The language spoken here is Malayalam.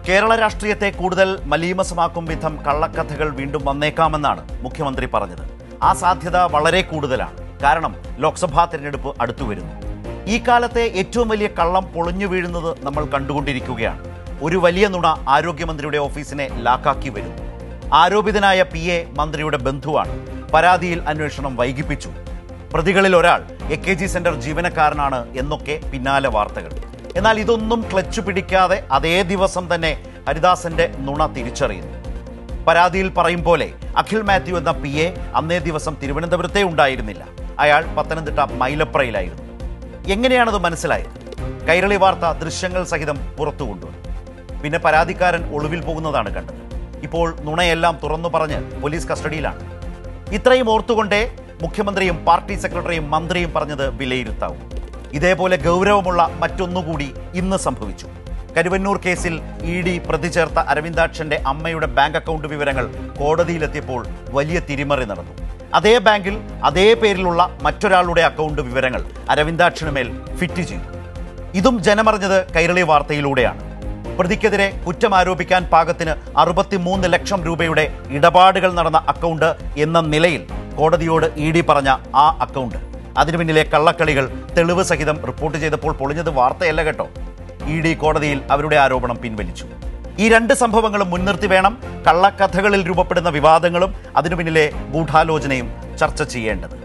കേരള രാഷ്ട്രീയത്തെ കൂടുതൽ മലീമസമാക്കും വിധം കള്ളക്കഥകൾ വീണ്ടും വന്നേക്കാമെന്നാണ് മുഖ്യമന്ത്രി പറഞ്ഞത് ആ സാധ്യത വളരെ കൂടുതലാണ് കാരണം ലോക്സഭാ തിരഞ്ഞെടുപ്പ് അടുത്തു വരുന്നു ഈ കാലത്തെ ഏറ്റവും വലിയ കള്ളം പൊളിഞ്ഞു വീഴുന്നത് നമ്മൾ കണ്ടുകൊണ്ടിരിക്കുകയാണ് ഒരു വലിയ നുണ ആരോഗ്യമന്ത്രിയുടെ ഓഫീസിനെ ലാക്കാക്കി വരുന്നു ആരോപിതനായ പി എ മന്ത്രിയുടെ ബന്ധുവാണ് പരാതിയിൽ അന്വേഷണം വൈകിപ്പിച്ചു പ്രതികളിൽ ഒരാൾ എ കെ ജി സെന്റർ ജീവനക്കാരനാണ് എന്നൊക്കെ പിന്നാലെ വാർത്തകൾ എന്നാൽ ഇതൊന്നും ക്ലച്ച് പിടിക്കാതെ അതേ ദിവസം തന്നെ ഹരിദാസന്റെ നുണ തിരിച്ചറിയുന്നു പരാതിയിൽ പറയും പോലെ അഖിൽ മാത്യു എന്ന പി എ അന്നേ ദിവസം തിരുവനന്തപുരത്തെ ഉണ്ടായിരുന്നില്ല അയാൾ പത്തനംതിട്ട മൈലപ്രയിലായിരുന്നു എങ്ങനെയാണത് മനസ്സിലായത് കൈരളി വാർത്ത ദൃശ്യങ്ങൾ സഹിതം പുറത്തു കൊണ്ടുവന്നു പിന്നെ പരാതിക്കാരൻ ഒളിവിൽ പോകുന്നതാണ് കണ്ടത് ഇപ്പോൾ നുണയെല്ലാം തുറന്നു പറഞ്ഞ് പോലീസ് കസ്റ്റഡിയിലാണ് ഇത്രയും ഓർത്തുകൊണ്ടേ മുഖ്യമന്ത്രിയും പാർട്ടി സെക്രട്ടറിയും മന്ത്രിയും പറഞ്ഞത് വിലയിരുത്താവൂ ഇതേപോലെ ഗൗരവമുള്ള മറ്റൊന്നുകൂടി ഇന്ന് സംഭവിച്ചു കരുവന്നൂർ കേസിൽ ഇ ഡി പ്രതി ചേർത്ത അരവിന്ദാക്ഷന്റെ അമ്മയുടെ ബാങ്ക് അക്കൗണ്ട് വിവരങ്ങൾ കോടതിയിലെത്തിയപ്പോൾ വലിയ തിരിമറി നടന്നു അതേ ബാങ്കിൽ അതേ പേരിലുള്ള മറ്റൊരാളുടെ അക്കൗണ്ട് വിവരങ്ങൾ അരവിന്ദാക്ഷന് മേൽ ഫിറ്റ് ചെയ്തു ഇതും ജനമറിഞ്ഞത് കൈരളി വാർത്തയിലൂടെയാണ് പ്രതിക്കെതിരെ കുറ്റം ആരോപിക്കാൻ പാകത്തിന് അറുപത്തിമൂന്ന് ലക്ഷം രൂപയുടെ ഇടപാടുകൾ നടന്ന അക്കൗണ്ട് എന്ന നിലയിൽ കോടതിയോട് ഇ ഡി പറഞ്ഞ ആ അക്കൗണ്ട് അതിനു പിന്നിലെ കള്ളക്കളികൾ തെളിവ് സഹിതം റിപ്പോർട്ട് ചെയ്തപ്പോൾ പൊളിഞ്ഞത് വാർത്തയല്ല കേട്ടോ ഇ ഡി കോടതിയിൽ അവരുടെ ആരോപണം പിൻവലിച്ചു ഈ രണ്ട് സംഭവങ്ങളും മുൻനിർത്തി വേണം കള്ളക്കഥകളിൽ രൂപപ്പെടുന്ന വിവാദങ്ങളും അതിനു പിന്നിലെ ഗൂഢാലോചനയും ചർച്ച ചെയ്യേണ്ടത്